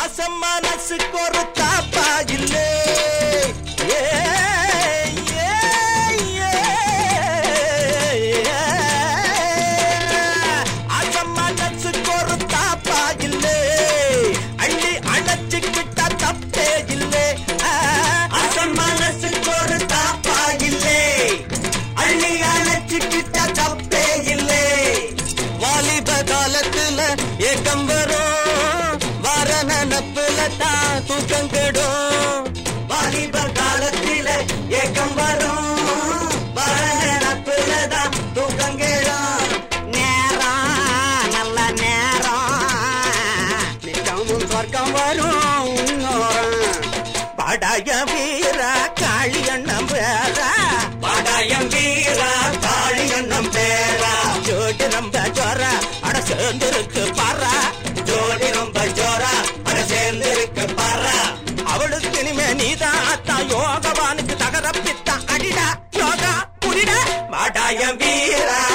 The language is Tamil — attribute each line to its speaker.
Speaker 1: ஆசம் மனசுக்கு ஒரு தாப்பா இல்லே ஏ, ஏ, ஏ, ஏ. ஆசம் மனசுக்கு ஒரு தாப்பா இல்லே அள்ளி அணைச்சுக்கிட்ட தப்பே இல்லே ஆசம் மனசுக்கு ஒரு தாப்பா இல்லே அள்ளி அணைச்சுக்கிட்ட தப்பே இல்லே வாலிப காலத்துல ஏக்கம் வரும் வர நினப்புல தான் தூக்கம் கெடும் வாலிப காலத்துல ஏக்கம் வரும் வர நினப்புல தான் தூக்கம் கெடும் நேரம் நல்ல நேரம் நிச்சயமும் சொர்க்கம் வரும் உன்னோரம் படைய வீர காளியண்ணம் பேரா படயம் வீர காளியண்ணம் பேரா ஜோடி ரொம்ப ஜோரா அட சேர்ந்திருக்கு பாரா ஜோடி ரொம்ப ஜோரா அட சேர்ந்திருக்கு பாரா அவளுக்கு இனிமே நீதான் அத்தா யோகவானுக்கு தகர பித்தா அடிடா யோகா புரிடா படயம் வீரா